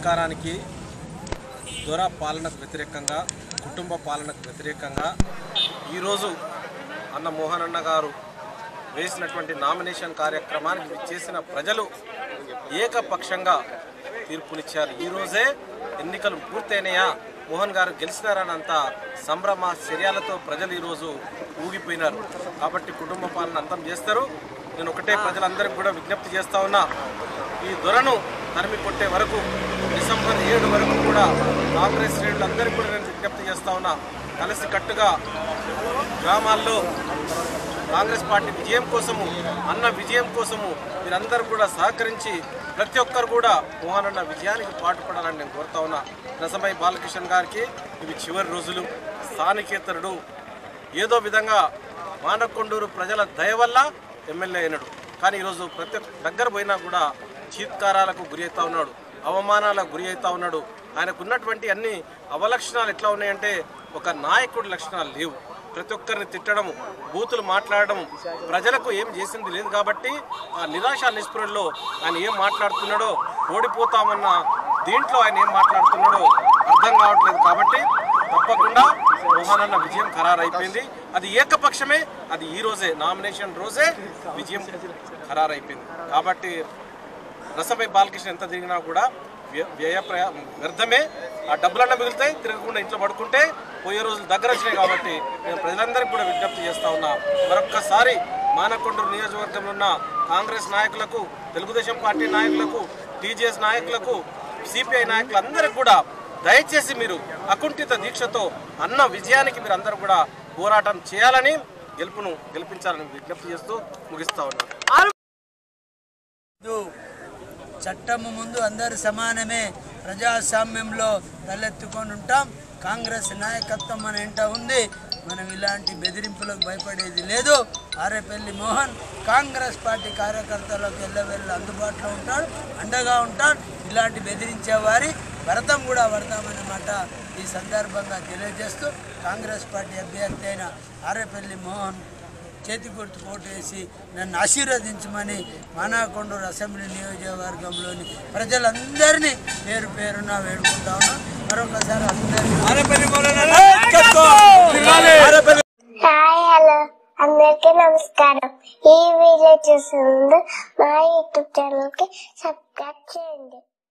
అధికారానికి దొర పాలనకు వ్యతిరేకంగా కుటుంబ పాలనకు వ్యతిరేకంగా ఈరోజు అన్న మోహన్ అన్న గారు వేసినటువంటి నామినేషన్ కార్యక్రమానికి చేసిన ప్రజలు ఏకపక్షంగా తీర్పునిచ్చారు ఈరోజే ఎన్నికలు పూర్తయినాయా మోహన్ గారు గెలిచినారనంత సంభ్రమ చర్యలతో ప్రజలు ఈరోజు ఊగిపోయినారు కాబట్టి కుటుంబ పాలన అంతం చేస్తారు నేను ఒకటే ప్రజలందరికీ కూడా విజ్ఞప్తి చేస్తా ఉన్నా ఈ దొరను తరిమి కొట్టే వరకు డిసెంబర్ ఏడు వరకు కూడా కాంగ్రెస్ శ్రేణులందరికీ కూడా నేను విజ్ఞప్తి చేస్తా ఉన్నా కలిసి కట్టుగా గ్రామాల్లో కాంగ్రెస్ పార్టీ విజయం కోసము అన్న విజయం కోసము మీరందరూ కూడా సహకరించి ప్రతి ఒక్కరు కూడా మోహన్ అన్న విజయానికి పాటుపడాలని నేను కోరుతా ఉన్నా రసమై బాలకృష్ణ గారికి ఇవి చివరి రోజులు స్థానికేతరుడు ఏదో విధంగా మానకొండూరు ప్రజల దయ వల్ల ఎమ్మెల్యే అయినాడు కానీ ఈరోజు ప్రతి ఒక్క దగ్గర పోయినా కూడా చీత్కారాలకు గురి అవుతా ఉన్నాడు అవమానాలకు గురి అవుతా ఉన్నాడు ఆయనకు ఉన్నటువంటి అన్ని అవలక్షణాలు ఎట్లా ఉన్నాయంటే ఒక నాయకుడి లక్షణాలు లేవు ప్రతి ఒక్కరిని తిట్టడము బూతులు మాట్లాడడం ప్రజలకు ఏం చేసింది లేదు కాబట్టి ఆ నిరాశ నిస్పృహల్లో ఆయన ఏం మాట్లాడుతున్నాడో ఓడిపోతామన్న దీంట్లో ఆయన ఏం మాట్లాడుతున్నాడో అర్థం కావట్లేదు కాబట్టి తప్పకుండా మోహన్ అన్న విజయం ఖరారైపోయింది అది ఏకపక్షమే అది ఈ రోజే నామినేషన్ రోజే విజయం ఖరారైపోయింది కాబట్టి రసపై బాలకృష్ణ ఎంత తిరిగినా కూడా వ్య- వ్యయ ప్రయా వ్యర్థమే ఆ డబ్బులన్నా మిగులుతాయి తిరగకుండా ఇంట్లో పడుకుంటే పోయే రోజులు దగ్గర వచ్చినాయి కాబట్టి నేను ప్రజలందరికీ కూడా విజ్ఞప్తి చేస్తా ఉన్నా మరొక్కసారి మానకొండూరు నియోజకవర్గంలో ఉన్న కాంగ్రెస్ నాయకులకు తెలుగుదేశం పార్టీ నాయకులకు టీజేఎస్ నాయకులకు సిపిఐ నాయకులందరికీ కూడా దయచేసి మీరు అకుంఠిత దీక్షతో అన్న విజయానికి మీరు అందరూ కూడా పోరాటం చేయాలని గెలుపును గెలిపించాలని విజ్ఞప్తి చేస్తూ ముగిస్తా ఉన్నాను ముందు చట్టము ముందు అందరు సమానమే ప్రజాస్వామ్యంలో తలెత్తుకొని ఉంటాం కాంగ్రెస్ నాయకత్వం మన ఇంట ఉంది మనం ఇలాంటి బెదిరింపులకు భయపడేది లేదు ఆరేపల్లి మోహన్ కాంగ్రెస్ పార్టీ కార్యకర్తలకు ఎల్లవెల్ల అందుబాటులో ఉంటాడు అండగా ఉంటాడు ఇలాంటి బెదిరించే వారి భరతం కూడా పడతామన్నమాట ఈ సందర్భంగా తెలియజేస్తూ కాంగ్రెస్ పార్టీ అభ్యర్థి అయిన ఆరేపల్లి మోహన్ చేతి గుర్తు కోటు వేసి నన్ను ఆశీర్వదించమని మానాకొండూరు అసెంబ్లీ నియోజకవర్గంలోని ప్రజలందరినీ పేరు పేరున వేడుకుంటా ఉన్నాం మరొకసారి అందరినీ హాయ్ హలో అందరికీ నమస్కారం ఈ వీడియో చూసిన ముందు మా యూట్యూబ్ ఛానల్ కి సబ్స్క్రైబ్ చేయండి